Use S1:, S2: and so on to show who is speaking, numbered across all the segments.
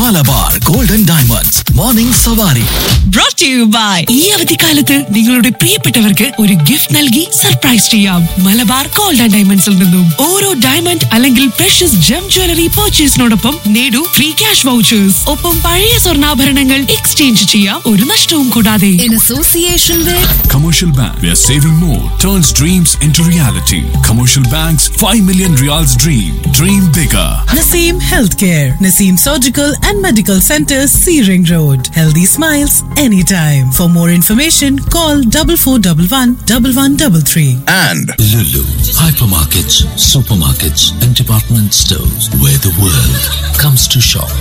S1: Malabar golden diamonds morning സവാരി
S2: brought to you by ഈ അവധിക്കാലത്ത് നിങ്ങളുടെ പ്രിയപ്പെട്ടവർക്ക് ഒരു ഗിഫ്റ്റ് നൽകി സർപ്രൈസ് ചെയ്യാം മലബാർ ഗോൾഡ് ആൻഡ് ഡയമണ്ട്സിൽ നിന്നും ഓരോ ഡയമണ്ട് അല്ലെങ്കിൽ പ്രഷ്യസ് ജം ജ്വല്ലറി പർച്ചേസിനോടൊപ്പം നേടൂ ഫ്രീ ക്യാഷ് വൗച്ചേഴ്സ് ഒപ്പം പഴയ സ്വർണ്ണാഭരണങ്ങൾ എക്സ്ചേഞ്ച് ചെയ്യാം ഒരു നഷ്ടവും കൂടാതെ
S3: in association with
S4: Commercial Bank, where saving more turns dreams into reality. Commercial Bank's 5 million reals dream. Dream bigger.
S5: Naseem Healthcare, Naseem Surgical and Medical Center, Searing Road. Healthy smiles anytime. For more information, call 4411 1133.
S1: and
S6: Lulu, hypermarkets, supermarkets, and department stores where the world comes to shop.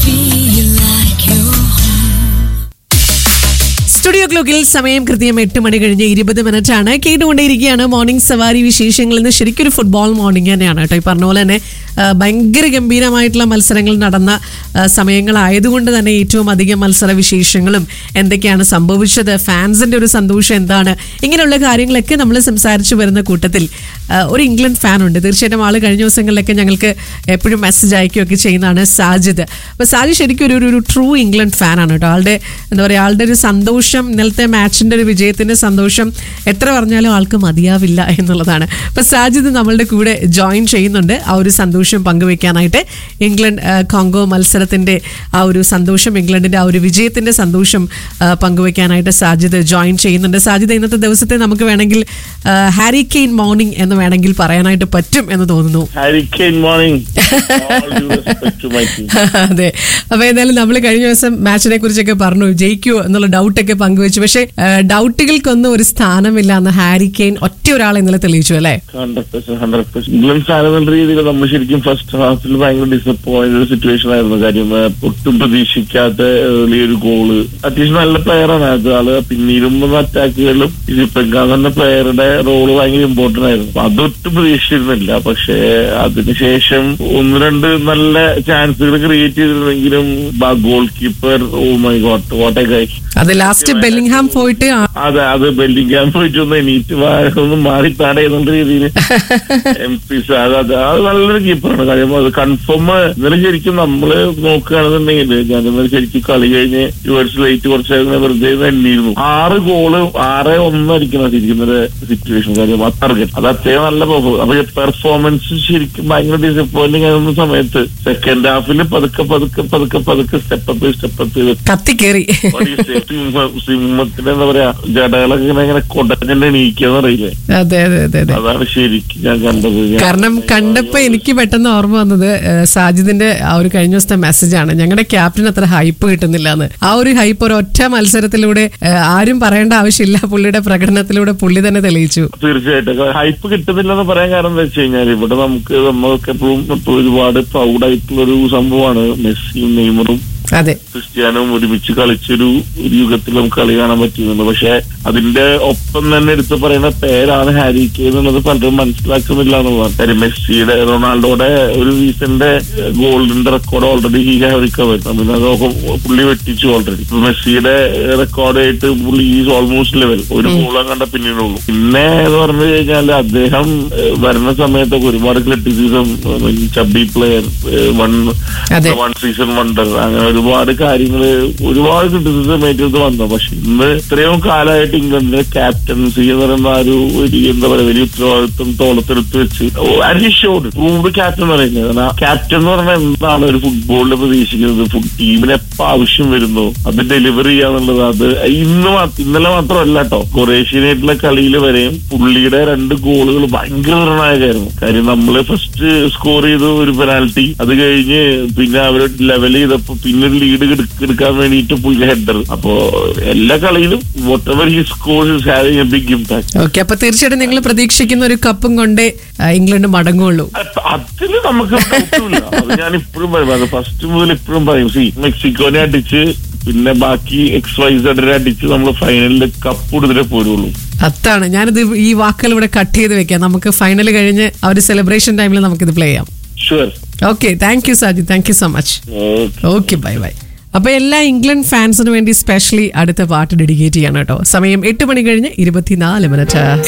S7: Studio ക്ലോക്കിൽ സമയം കൃത്യം എട്ട് മണി കഴിഞ്ഞ് ഇരുപത് minute ആണ് കേട്ടുകൊണ്ടേയിരിക്കുകയാണ് morning സവാരി വിശേഷങ്ങളിൽ നിന്ന് ശരിക്കും ഒരു ഫുട്ബോൾ മോർണിംഗ് തന്നെയാണ് കേട്ടോ ഈ പറഞ്ഞ പോലെ തന്നെ ആ, ഭയങ്കര ഗംഭീരമായിട്ടുള്ള മത്സരങ്ങൾ നടന്ന ആ, സമയങ്ങളായതുകൊണ്ട് തന്നെ ഏറ്റവും അധികം മത്സര വിശേഷങ്ങളും എന്തൊക്കെയാണ് സംഭവിച്ചത് ഫാൻസിന്റെ ഒരു സന്തോഷം എന്താണ് ഇങ്ങനെയുള്ള കാര്യങ്ങളൊക്കെ നമ്മൾ സംസാരിച്ചു വരുന്ന കൂട്ടത്തിൽ ആ, ഒരു ഇംഗ്ലണ്ട് ഫാൻ ഉണ്ട് തീർച്ചയായിട്ടും ആള് കഴിഞ്ഞ ദിവസങ്ങളിലൊക്കെ ഞങ്ങൾക്ക് എപ്പോഴും മെസ്സേജ് അയക്കുകയൊക്കെ ചെയ്യുന്നതാണ് സാജിദ് അപ്പോൾ സാജിദ് ശരിക്കും ഒരു ഒരു ട്രൂ ഇംഗ്ലണ്ട് ഫാനാണ് കേട്ടോ ആളുടെ എന്താ പറയുക ആളുടെ ഒരു സന്തോഷം ഇന്നലത്തെ മാച്ചിന്റെ ഒരു വിജയത്തിന്റെ സന്തോഷം എത്ര പറഞ്ഞാലും ആൾക്ക് മതിയാവില്ല എന്നുള്ളതാണ് അപ്പൊ സാജിദ് നമ്മളുടെ കൂടെ ജോയിൻ ചെയ്യുന്നുണ്ട് ആ ഒരു സന്തോഷം പങ്കുവെക്കാനായിട്ട് ഇംഗ്ലണ്ട് ആ, കോങ്കോ മത്സരത്തിന്റെ ആ ഒരു സന്തോഷം ഇംഗ്ലണ്ടിന്റെ ആ ഒരു വിജയത്തിന്റെ സന്തോഷം ആ, പങ്കുവെക്കാനായിട്ട് സാജിദ് ജോയിൻ ചെയ്യുന്നുണ്ട് സാജിദ് ഇന്നത്തെ ദിവസത്തെ നമുക്ക് വേണമെങ്കിൽ ഹാരി കെയിൻ മോർണിംഗ് എന്ന് വേണമെങ്കിൽ പറയാനായിട്ട് പറ്റും എന്ന് തോന്നുന്നു
S8: Hurricane morning. All due respect to my team.
S7: അതെ അപ്പൊ ഏതായാലും നമ്മൾ കഴിഞ്ഞ ദിവസം മാച്ചിനെ കുറിച്ചൊക്കെ പറഞ്ഞു ജയിക്കുമോ എന്നുള്ള ഡൗട്ടൊക്കെ പങ്കുവെച്ചു പക്ഷെ ഡൗട്ടുകൾക്കൊന്നും ഒരു സ്ഥാനമില്ല എന്ന് ഹാരി കെയിൻ ഒറ്റ ഒരാളെ ഇന്നലെ തെളിയിച്ചു അല്ലേ
S8: hundred percent hundred percent England fan എന്നുള്ള രീതിയിൽ നമ്മൾ ശരിക്കും ഫസ്റ്റ് ഹാഫിൽ ഭയങ്കര ഡിസപ്പോയിന്റ് സിറ്റുവേഷൻ ആയിരുന്നു കാര്യം ആ, ഒട്ടും പ്രതീക്ഷിക്കാത്ത ഏർലി ഒരു ഗോള് അത്യാവശ്യം നല്ല പ്ലെയറാണ് അത് ആള് പിന്നീടും അറ്റാക്കുകളിലും ഇതിപ്പെങ്കാൻ തന്നെ പ്ലെയറുടെ റോള് ഭയങ്കര ഇമ്പോർട്ടന്റ് ആയിരുന്നു അപ്പൊ അതൊട്ടും പ്രതീക്ഷിച്ചിരുന്നില്ല പക്ഷേ അതിനുശേഷം ഒന്ന് രണ്ട് നല്ല ചാൻസുകൾ ക്രിയേറ്റ് ചെയ്തിരുന്നെങ്കിലും goalkeeper oh my god what a guy
S7: അത് ലാസ്റ്റ് ബെല്ലിംഗ്ഹാം പോയിട്ട് ആ-
S8: അതെ അത് ബെല്ലിംഗാൻ പോയിട്ട് ഒന്ന് എണീറ്റ് വാ- ഒന്ന് മാറി താടെ എന്നുള്ള രീതിയിൽ എം പി അത് അത് അത് നല്ലൊരു കീപ്പറാണ് കാര്യം അത് കൺഫേം ഇന്നലെ ശരിക്കും നമ്മള് നോക്കുകയാണെന്നുണ്ടെങ്കിൽ ഞാൻ ഇന്നലെ ശരിക്കും കളി കഴിഞ്ഞ് ടുവേഴ്സ് ലേറ്റ് കുറച്ചായിരുന്നു വെറുതെ തന്നെയിരുന്നു ആറ് ഗോള് ആറ് ഒന്ന് അടിക്കണം ശരിക്കും ഇന്നലെ സിറ്റുവേഷൻ കാര്യം ആ ടാർഗറ്റ് അത് അത്രയും നല്ല പെർഫോമൻസ് അപ്പൊ പെർഫോമൻസ് ശരിക്കും ഭയങ്കര ഡിസപ്പോയിന്റിംഗ് ആയിരുന്ന സമയത്ത് സെക്കൻഡ് ഹാഫിൽ പതുക്കെ പതുക്കെ പതുക്കെ പതുക്കെ സ്റ്റെപ്പ് സ്റ്റെപ്പ്
S7: കത്തിക്കേറി
S8: സിംഹത്തിന് എന്താ പറയാ ജടകളൊക്കെ ഇങ്ങനെ ഇങ്ങനെ കൊടഞ്ഞെന്നെ എണീക്കാന്ന് അറിയില്ലേ
S7: അതെ അതെ അതെ അതെ
S8: അതാണ് ശരിക്കും ഞാൻ കണ്ടത് ഞാൻ-
S7: കാരണം കണ്ടപ്പോ എനിക്ക് പെട്ടെന്ന് ഓർമ്മ വന്നത് ഏഹ്, സാജിദിന്റെ ആ ഒരു കഴിഞ്ഞ ദിവസത്തെ മെസ്സേജാണ് ഞങ്ങളുടെ ക്യാപ്റ്റൻ അത്ര ഹൈപ്പ് കിട്ടുന്നില്ല എന്ന് ആ ഒരു ഹൈപ്പ് ഒരു ഒറ്റ മത്സരത്തിലൂടെ ഏഹ്, ആരും പറയേണ്ട ആവശ്യമില്ല പുള്ളിയുടെ പ്രകടനത്തിലൂടെ പുള്ളി തന്നെ തെളിയിച്ചു
S8: തീർച്ചയായിട്ടും ഹൈപ്പ് കിട്ടുന്നില്ലെന്ന് പറയാൻ കാരണം എന്താ വെച്ച് കഴിഞ്ഞാൽ ഇവിടെ നമുക്ക് നമ്മൾക്ക് എപ്പോഴും എപ്പോഴും ഒരുപാട് പ്രൗഡായിട്ടുള്ള ഒരു സംഭവമാണ് മെസ്സിയും നെയ്മറും
S7: അതെ
S8: ക്രിസ്ത്യാനവും ഒരുമിച്ച് കളിച്ചൊരു ഒരു യുഗത്തിൽ നമുക്ക് കളി കാണാൻ പറ്റിയിരുന്നു പക്ഷെ അതിന്റെ ഒപ്പം തന്നെ എടുത്ത് പറയുന്ന പേരാണ് ഹാരി കെ എന്നുള്ളത് പലരും മനസ്സിലാക്കുന്നില്ല എന്നുള്ളതാണ് കാര്യം മെസ്സിയുടെ റൊണാൾഡോയുടെ ഒരു റീസന്റെ ഗോൾഡിന്റെ record already he have recover പിന്നെ അതൊക്കെ പുള്ളി വെട്ടിച്ചു ഓൾറെഡി മെസ്സിയുടെ റെക്കോർഡായിട്ട് പുള്ളി ഈസ് ഓൾമോസ്റ്റ് ലെവൽ ഒരു ഗോളം കണ്ട പിന്നീടുള്ളൂ പിന്നെ എന്ന് പറഞ്ഞു കഴിഞ്ഞാൽ അദ്ദേഹം ഏഹ്, വരുന്ന സമയത്തൊക്കെ ഒരുപാട് ക്രിറ്റിസിസം ചബ്ബി പ്ലെയർ വൺ
S7: അതെ.
S8: വൺ സീസൺ വണ്ടർ അങ്ങനെ ഒരുപാട് കാര്യങ്ങള് ഒരുപാട് ക്രിറ്റിസിസം ഏറ്റെടുത്ത് വന്നു പക്ഷെ ഇന്ന് ഇത്രയും കാലമായിട്ട് ഇംഗ്ലണ്ടിന്റെ ക്യാപ്റ്റൻസി എന്ന് പറയുന്ന ആ ഒരു ഒരു എന്താ പറയാ വലിയ ഉത്തരവാദിത്വം തോളത്തെടുത്ത് വെച്ച് ഷോഡ് പ്രൂവ്ഡ് ക്യാപ്റ്റൻ എന്ന് പറയുന്നത് കാരണം ക്യാപ്റ്റൻ എന്ന് പറഞ്ഞാൽ എന്താണ് ഒരു ഫുട്ബോളിൽ പ്രതീക്ഷിക്കുന്നത് ഫുഡ് ടീമിന് എപ്പോ ആവശ്യം വരുന്നു അത് ഡെലിവറി ചെയ്യാന്നുള്ളത് അത് ഇന്ന് മാ- ഇന്നലെ മാത്രമല്ല കേട്ടോ കൊറേഷ്യനായിട്ടുള്ള കളിയിൽ വരെയും പുള്ളിയുടെ രണ്ട് ഗോളുകൾ ഭയങ്കര നിർണായകമായിരുന്നു കാര്യം നമ്മള് ഫസ്റ്റ് സ്കോർ ചെയ്തു ഒരു പെനാൽറ്റി അത് കഴിഞ്ഞ് പിന്നെ അവര് ലെവൽ ചെയ്തപ്പോ പിന്നെ ഒരു ലീഡ് എടുക്കാൻ വേണ്ടിയിട്ട് പുള്ളി ഹെഡർ അപ്പോ എല്ലാ കളിയിലും whatever he score is having a big impact
S7: okay അപ്പൊ തീർച്ചയായിട്ടും നിങ്ങൾ പ്രതീക്ഷിക്കുന്ന ഒരു കപ്പും കൊണ്ടേ ആ, ഇംഗ്ലണ്ട് മടങ്ങുള്ളൂ
S8: അതില് നമുക്ക് ഡൗട്ടില്ല അത് ഞാൻ ഇപ്പോഴും പറയും അത് ഫസ്റ്റ് മുതൽ ഇപ്പോഴും പറയും സി മെക്സിക്കോനെ അടിച്ച് പിന്നെ ബാക്കി എക്സ് വൈ സെഡിനെ അടിച്ച് നമ്മൾ ഫൈനലിൽ കപ്പ് കൊടുത്തിട്ടേ പോരുള്ളൂ
S7: അതാണ് ഞാനിത് ഈ വാക്കുകൾ ഇവിടെ കട്ട് ചെയ്ത് വെക്കാം നമുക്ക് ഫൈനൽ കഴിഞ്ഞ് ആ ഒരു സെലിബ്രേഷൻ ടൈമിൽ നമുക്കിത് പ്ലേ ചെയ്യാം
S8: sure
S7: okay thank you Saji thank you so much
S8: okay
S7: okay bye bye അപ്പൊ എല്ലാ ഇംഗ്ലണ്ട് ഫാൻസിന് വേണ്ടി സ്പെഷ്യലി അടുത്ത പാട്ട് ഡെഡിക്കേറ്റ് ചെയ്യണം കേട്ടോ സമയം എട്ട് മണി കഴിഞ്ഞ് ഇരുപത്തിനാല് മിനിറ്റ്